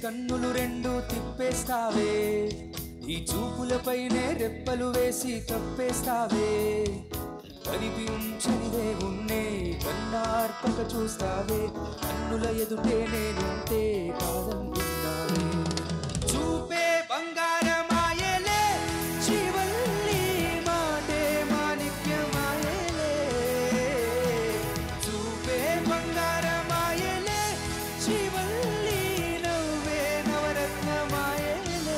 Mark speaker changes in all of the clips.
Speaker 1: కన్నులు రెండు తిప్పేస్తావే ఈ చూపులపైనే రెప్పలు వేసి కప్పేస్తావే కనిపించనిదే ఉన్నే కన్నార్పక చూస్తావే కన్నుల ఎదుటే నేనుంటే కాదంటున్నావే చూపే బంగారమాయలే శివల్లి మాటే మాణిక్యమాయలే చూపే బంగారమాయలే శివల్లి నవ్వే నవరత్నమాయలే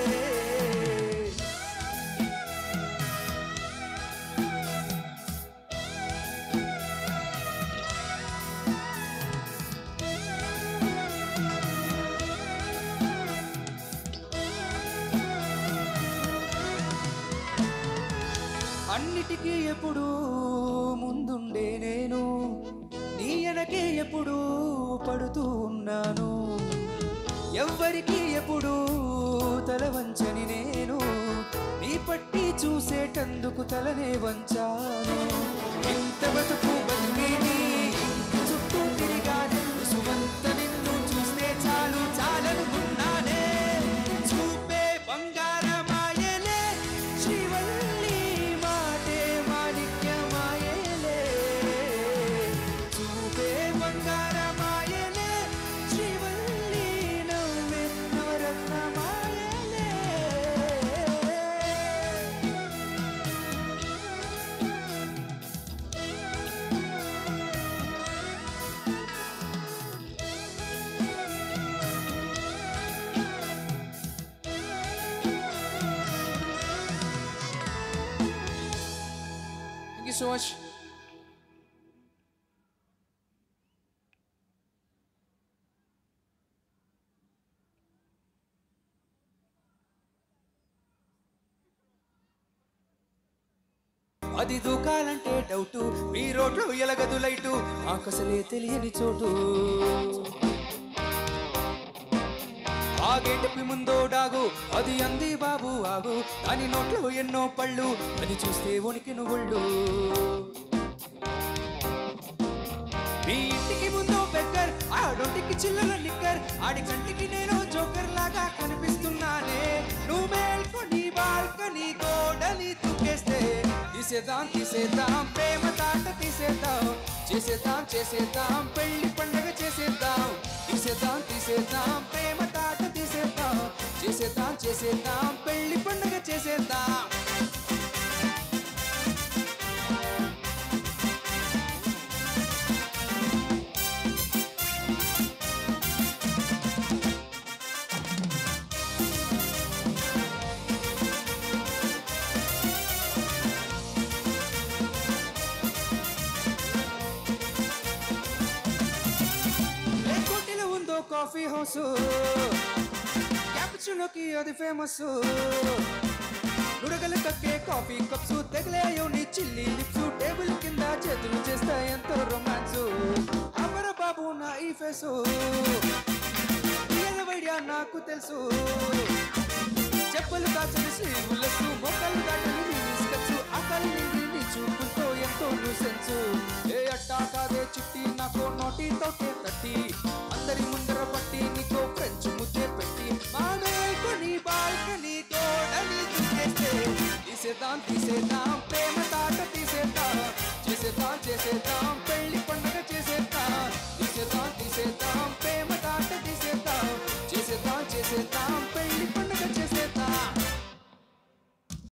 Speaker 1: అన్నిటికీ ఎప్పుడు ముందుండే నేను నీ వెనకే ఎప్పుడు పడుతూ ఉన్నాను ఎవ్వరికి ఎప్పుడు తల వంచని నేను నీ పట్టి చూసేటందుకు తలనే వంచాను ఇంత బతుకు బతికేని చుట్టూ తిరిగాను సుమంత నిన్ను చూస్తే చాలు చాలనుకున్నానే చూపే బంగారమాయలే శివల్లి మాటే మాణిక్యమాయలే చూపే బంగారమాయలే శివల్లి నవ్వే నవరత్నమాయలే Thank you so much. అది దూకాలంటే డౌటు మీ రోడ్లు ఎలగదు లైటు ఆకసలే తెలియని చోటు ఆ గేటుకి ముందో డాగు అది అంది బాబు ఆగు దాని నోట్లో ఎన్నో పళ్ళు అది చూస్తే వణికి నువ్వుళ్ళు మీ ఇంటికి ముందో బెక్కర్ ఆడొంటికి చిల్లర నిక్కర్ ఆడి కంటికి నేను జోకర్ లాగా కనిపిస్తున్నానే నువ్వు మేల్కొని బాల్కనీ గోడని తుక్కేస్తే తీసేద్దాం తీసేద్దాం ప్రేమ తాట తీసేద్దాం చేసేద్దాం చేసేద్దాం పెళ్లి పండగ చేసేద్దాం తీసేద్దాం తీసేద్దాం ప్రేమ తాట తీసేద్దాం చేసేద్దాం చేసేద్దాం పెళ్లి పండగ చేసేద్దాం ఏ కోటిలో ఉందో కాఫీ హౌస్ క్యాపుచినోకి అది ఫేమస్ నుడగలు కక్కే కాఫీ కప్స్ తెగలేయో నీ చిల్లి లిప్స్ టేబుల్ కింద చేతులు చేస్తా ఎంతో రొమాన్స్ అమర బాబు నా ఈ ఫేసు వైడియా నాకు తెలుసు చెప్పులు దాచని స్లీవులసు మొక్కలు దాటని మినిస్కచ్చు అకలి నీ చూపుతో ఎంతో న్యూసెన్స్ ఏ అట్టా కాదే చిట్టి నాకు నోటితోటే తట్టి అందరి ముందర పట్టి నీకో ఫ్రెంచ్ ముద్దే పెట్టి మామేకొని బాల్కనీ గోడని చుట్టేస్తే తీసేద్దాం తీసేద్దాం ప్రేమ తాట తీసేద్దాం చేసేద్దాం చేసేద్దాం పెళ్లి పండుగ